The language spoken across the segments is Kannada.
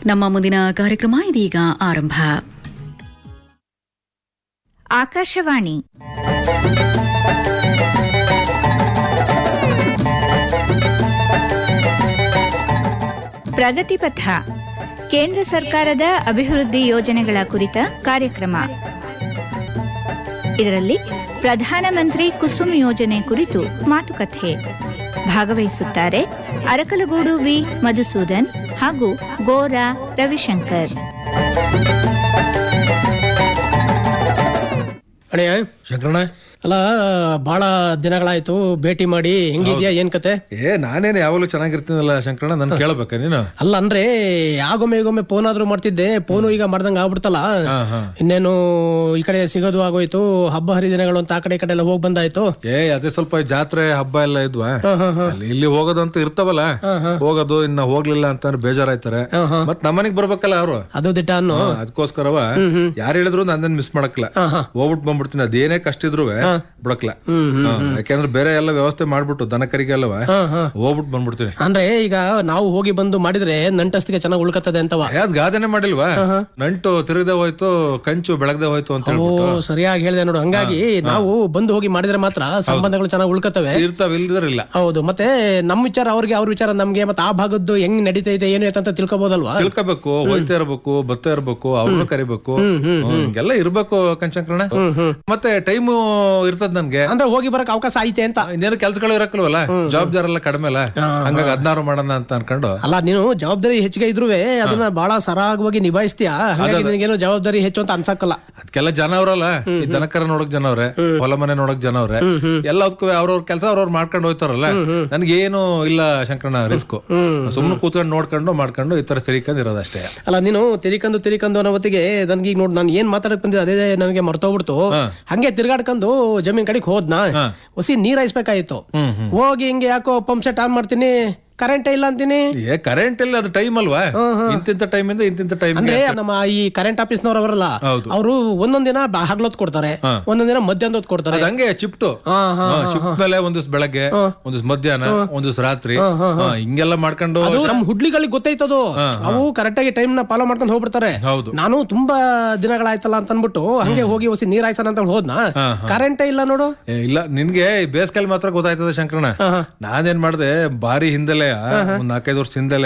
ನಮ್ಮ ಮುಂದಿನ ಕಾರ್ಯಕ್ರಮ ಇದೀಗ ಆರಂಭ ಆಕಾಶವಾಣಿ ಪ್ರಗತಿಪಥ ಕೇಂದ್ರ ಸರ್ಕಾರದ ಅಭಿವೃದ್ಧಿ ಯೋಜನೆಗಳ ಕುರಿತ ಕಾರ್ಯಕ್ರಮ ಇದರಲ್ಲಿ ಪ್ರಧಾನಮಂತ್ರಿ ಕುಸುಮ್ ಯೋಜನೆ ಕುರಿತು ಮಾತುಕತೆ ಭಾಗವಹಿಸುತ್ತಾರೆ ಅರಕಲಗೂಡು ವಿ ಮಧುಸೂದನ್ ಹಾಗೂ ಗೋರಾ ರವಿಶಂಕರ್ ಅಣ್ಣಯ್ಯ ಶಂಕರಣ್ಣ ಅಲ್ಲ ಬಹಳ ದಿನಗಳಾಯ್ತು ಭೇಟಿ ಮಾಡಿ ಹೆಂಗಿದ್ಯಾ ಏನ್ ಕತೆ ಏ ನಾನೇನು ಯಾವಾಗಲೂ ಚೆನ್ನಾಗಿರ್ತೀನಲ್ಲ ಶಂಕರಣ್ಣ ನನ್ ಕೇಳಬೇಕ ನೀನು ಅಲ್ಲ ಅಂದ್ರೆ ಆಗೊಮ್ಮೆ ಈಗೊಮ್ಮೆ ಫೋನ್ ಆದ್ರೂ ಮಾಡ್ತಿದ್ದೆ ಫೋನು ಈಗ ಮಾಡ್ದಂಗ ಆಗ್ಬಿಡ್ತಲ್ಲ ಹಾ ಹಾ ಇನ್ನೇನು ಈ ಕಡೆ ಸಿಗೋದು ಆಗೋಯ್ತು ಹಬ್ಬ ಹರಿದಿನಗಳು ಅಂತ ಆ ಕಡೆ ಈ ಕಡೆ ಎಲ್ಲ ಹೋಗ್ ಬಂದಾಯ್ತು ಏ ಅದೇ ಸ್ವಲ್ಪ ಈ ಜಾತ್ರೆ ಹಬ್ಬ ಎಲ್ಲ ಇದ್ವಾ ಅಲ್ಲಿ ಇಲ್ಲಿ ಹೋಗೋದಂತೂ ಇರ್ತಾವಲ್ಲ ಹೋಗೋದು ಇನ್ನ ಹೋಗ್ಲಿಲ್ಲ ಅಂತ ಬೇಜಾರಾಯ್ತಾರೆ ಮತ್ ನಮ್ಮನೆಗ್ ಬರ್ಬೇಕಲ್ಲ ಅವ್ರು ಅದು ದಿಟ್ಟ ಅನ್ನು ಅದಕ್ಕೋಸ್ಕರವ ಯಾರು ಹೇಳಿದ್ರು ನನ್ನೇನ್ ಮಿಸ್ ಮಾಡಕ್ಲ ಹೋಗ್ಬಿಟ್ಟು ಬಂದ್ಬಿಡ್ತೀನಿ ಅದೇನೇ ಕಷ್ಟ ಇದ್ರು ಬಿಡಕ್ಲ ಹಾ, ಯಾಕೆಂದ್ರೆ ಬೇರೆ ಎಲ್ಲ ವ್ಯವಸ್ಥೆ ಮಾಡ್ಬಿಟ್ಟು ದನ ಕರಿಗೆಲ್ಲವ ಹೋಗ್ಬಿಟ್ಟು ಬಂದ್ಬಿಡ್ತೀನಿ ಅಂದ್ರೆ ಈಗ ನಾವು ಹೋಗಿ ಬಂದು ಮಾಡಿದ್ರೆ ನಂಟಸ್ತಿಗೆ ಚೆನ್ನಾಗಿ ಉಳ್ಕತ್ತದೆ ಅಂತವ ಏ, ಅದ್ ಗಾದನೆ ಮಾಡಿಲ್ವಾ ನಂಟು ತಿರುಗದೆ ಹೋಯ್ತು ಕಂಚು ಬೆಳಗ್ದೆ ಹೋಯ್ತು ಅಂತ ಓ ಹೇಳ್ಬಿಟ್ಟು ಸರಿಯಾಗಿ ಹೇಳಿದೆ ನೋಡು ಹಂಗಾಗಿ ನಾವು ಬಂದು ಹೋಗಿ ಮಾಡಿದ್ರೆ ಮಾತ್ರ ಸಂಬಂಧಗಳು ಚೆನ್ನಾಗಿ ಉಳ್ಕತ್ತವೆ ಇರ್ತಾವ ಇಲ್ದಿರಲ್ಲ ಹೌದು ಮತ್ತೆ ನಮ್ ವಿಚಾರ ಅವ್ರಿಗೆ ಅವ್ರ ವಿಚಾರ ನಮ್ಗೆ ಮತ್ತೆ ಆ ಭಾಗದ್ದು ಹೆಂಗ್ ನಡೀತೈತೆ ಏನು ಅಂತ ತಿಳ್ಕೊಬೋದಲ್ವಾ ತಿಳ್ಕೋಬೇಕು ಹೋಯ್ತಾ ಇರ್ಬೇಕು ಬತ್ತಾ ಇರ್ಬೇಕು ಅವ್ರನ್ನು ಕರಿಬೇಕು ಹ್ಮ್, ಹಿಂಗೆಲ್ಲ ಇರ್ಬೇಕು ಕಣ್ಶಂಕರಣ ಮತ್ತೆ ಟೈಮು ಇರ್ತದ ನನ್ಗೆ ಅಂದ್ರೆ ಹೋಗಿ ಬರಕ್ ಅವಕಾಶ ಐತೆ ಅಂತ ಇನ್ನೇನು ಕೆಲ್ಸಗಳು ಇರಕ್ಕಲ್ವಲ್ಲ ಜವಾಬ್ದಾರಿ ಎಲ್ಲ ಕಡಿಮೆ ಅಲ್ಲ ಹಂಗಾಗಿ ಹದಿನಾರು ಮಾಡೋಣ ಅಂತ ಅನ್ಕೊಂಡು ಅಲ್ಲ ನೀನು ಜವಾಬ್ದಾರಿ ಹೆಚ್ಚಿಗೆ ಇದ್ರುವೆ ಅದನ್ನ ಬಹಳ ಸರಾಗವಾಗಿ ನಿಭಾಯಿಸ್ತೀಯಾ ಹಾಗಾಗಿ ನಿನಗೇನು ಜವಾಬ್ದಾರಿ ಹೆಚ್ಚು ಅಂತ ಅನ್ಸಕ್ಕಲ್ಲ ಅದಕ್ಕೆಲ್ಲ ಜನ ಅವ್ರಲ್ಲ ಈ ದನಕರ ನೋಡಕ್ ಜನ ಅವ್ರೆ ಹೊಲ ಮನೆ ನೋಡಕ್ ಜನ ಅವ್ರೆ ಎಲ್ಲದಕ್ಕೂ ಅವ್ರವ್ರ ಕೆಲಸ ಅವ್ರವ್ರು ಮಾಡ್ಕೊಂಡು ಹೋಯ್ತಾರಲ್ಲ ನನ್ಗೇನು ಇಲ್ಲ ಶಂಕರಣ್ಣ ರಿಸ್ಕ್ ಸುಮ್ನೆ ಕೂತ್ಕೊಂಡು ನೋಡ್ಕೊಂಡು ಮಾಡ್ಕೊಂಡು ಈ ತರ ತಿರ್ಕೊಂಡು ಇರೋದಷ್ಟೇ ಅಲ್ಲ ನೀನು ತಿರಿಕಂದು ತಿರಿಕಂದು ಅನ್ನೋ ಹೊತ್ತಿಗೆ ನನ್ಗೆ ಈಗ ನೋಡ್ ನಾನು ಏನ್ ಮಾತಾಡಕ್ ಬಂದಿದ್ದೆ ಅದೇ ನನಗೆ ಮರ್ತೋಗ್ಬಿಡ್ತು ಹಂಗೆ ತಿರ್ಗಾಡ್ಕೊಂಡು ಜಮೀನ್ ಕಡೆಗೆ ಹೋದ್ನಾ ಹೊಸಿ ನೀರ್ ಹಾಯಿಸ್ಬೇಕಾಯ್ತು ಹೋಗಿ ಹಿಂಗೆ ಯಾಕೋ ಪಂಪ್ ಸೆಟ್ ಆನ್ ಮಾಡ್ತೀನಿ ಕರೆಂಟ್ ಇಲ್ಲ ಅಂತೀನಿ ಏ ಕರೆಂಟ್ ಇಲ್ಲ ಅದು ಟೈಮ್ ಅಲ್ವಾ ಇಂತಿಂತ ಟೈಮ್ ಇಂದ ಇಂತಿಂತ ಟೈಮ್ ಅಂದ್ರೆ ನಮ್ಮ ಈ ಕರೆಂಟ್ ಆಫೀಸ್ನವ್ರು ಅವರಲ್ಲ ಹೌದು. ಅವರು ಒಂದೊಂದ್ ದಿನ ಬ- ಹಗಲೊತ್ತು ಕೊಡ್ತಾರೆ ಒಂದೊಂದ್ ದಿನ ಮಧ್ಯಾಹ್ನ ಹೊತ್ತು ಕೊಡ್ತಾರೆ ಅದ್ ಹಂಗೆ ಚಿಪ್ಟು ಹಾ, ಹಾ, ಶಿಫ್ಟ್ ಮೇಲೆ ಒಂದ್ ದಿವ್ಸ ಬೆಳಗ್ಗೆ ಒಂದ್ ದಿವ್ಸ ಮಧ್ಯಾಹ್ನ ಒಂದ್ ದಿವ್ಸ ರಾತ್ರಿ ಹಾ, ಹಿಂಗೆಲ್ಲ ಮಾಡ್ಕೊಂಡು ಅದು ನಮ್ ಹುಡ್ಲಿಗಳಿಗೆ ಗೊತ್ತೈತದು ಅವು ಕರೆಕ್ಟ್ ಆಗಿ ಟೈಮ್ ನ ಫಾಲೋ ಮಾಡ್ಕೊಂಡು ಹೋಗ್ಬಿಡ್ತಾರೆ ಹೌದು ನಾನು ತುಂಬಾ ದಿನಗಳಾಯ್ತಲ್ಲ ಅಂತ ಅನ್ಬಿಟ್ಟು ಹಂಗೆ ಹೋಗಿ ಹೊಸಿ ನೀರ್ ಹಾಯ್ಸೋಣ ಅಂತ ಹೋದ್ನಾ ಕರೆಂಟೇ ಇಲ್ಲ ನೋಡು ಏ, ಇಲ್ಲ ನಿನ್ಗೆ ಈ ಬೇಸಿಗೆಲ್ ಮಾತ್ರ ಗೊತ್ತಾಯ್ತದ ಶಂಕರಣ್ಣ ನಾನೇನ್ ಮಾಡ್ದೆ ಬಾರಿ ಹಿಂದೆಲೆ ಒಂದ್ ನಾಲ್ಕೈದು ವರ್ಷ ಹಿಂದೆಲೆ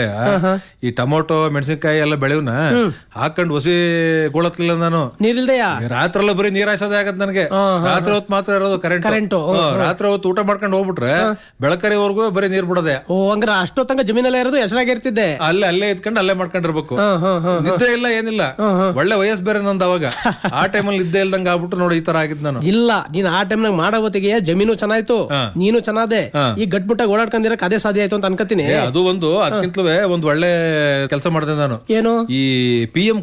ಈ ಟೊಮೊಟೊ ಮೆಣಸಿನ್ಕಾಯಿ ಎಲ್ಲ ಬೆಳೆವ್ನ ಹಾಕೊಂಡ್ ಹೊಸಿ ಗೊಳತ್ಲಿಲ್ಲ ನಾನು ನೀರಿಲ್ದೆಯಾ ರಾತ್ರಿ ಎಲ್ಲ ಬರೀ ನೀರ್ ಹಾಯ್ಸೋದೇ ಆಗತ್ ನನಗೆ ರಾತ್ರಿ ಹೊತ್ತು ಮಾತ್ರ ಇರೋದು ಕರೆಂಟ್ ಕರೆಂಟು, ರಾತ್ರಿ ಹೊತ್ತು ಊಟ ಮಾಡ್ಕೊಂಡು ಹೋಗ್ಬಿಟ್ರೆ ಬೆಳಕರಿವರೆಗೂ ಬರೀ ನೀರ್ ಬಿಡೋದೆ ಓ ಹಂಗಾರ ಅಷ್ಟೊತ್ತಂಗ ಜಮೀನಲ್ಲೇ ಇರೋದು ಹೆಸರಾಗಿ ಇರ್ತಿದ್ದೆ ಅಲ್ಲೇ ಅಲ್ಲೇ ಇದ್ಕೊಂಡು ಅಲ್ಲೇ ಮಾಡ್ಕೊಂಡಿರ್ಬೇಕು ನಿದ್ದೆ ಇಲ್ಲ ಏನಿಲ್ಲ ಒಳ್ಳೆ ವಯಸ್ಸು ಬೇರೆ ನಂದು ಅವಾಗ ಆ ಟೈಮಲ್ಲಿ ನಿದ್ದೆ ಇಲ್ದಂಗ ಆಗ್ಬಿಟ್ಟು ನೋಡಿ ಈ ತರ ಆಗಿದ್ ನಾನು ಇಲ್ಲ ನೀನ್ ಆ ಟೈಮ್ನಾಗ ಮಾಡೋ ಹೊತ್ತಿಗೆ ಜಮೀನು ಚೆನ್ನಾಯ್ತು ನೀನು ಚೆನ್ನಾದೆ ಈ ಗಟ್ಬಿಟ್ಟಾಗ ಓಡಾಡ್ಕೊಂಡಿರಕ್ ಅದೇ ಸಾಧ್ಯ ಆಯ್ತು ಅಂತ ಅನ್ಕೋತೀನಿ ಏ, ಅದು ಒಂದು ಅದಕ್ಕಿಂತಲೂ ಒಂದ್ ಒಳ್ಳೆ ಕೆಲಸ ಮಾಡಿದೆ ನಾನು ಏನು ಈ ಪಿ ಎಂ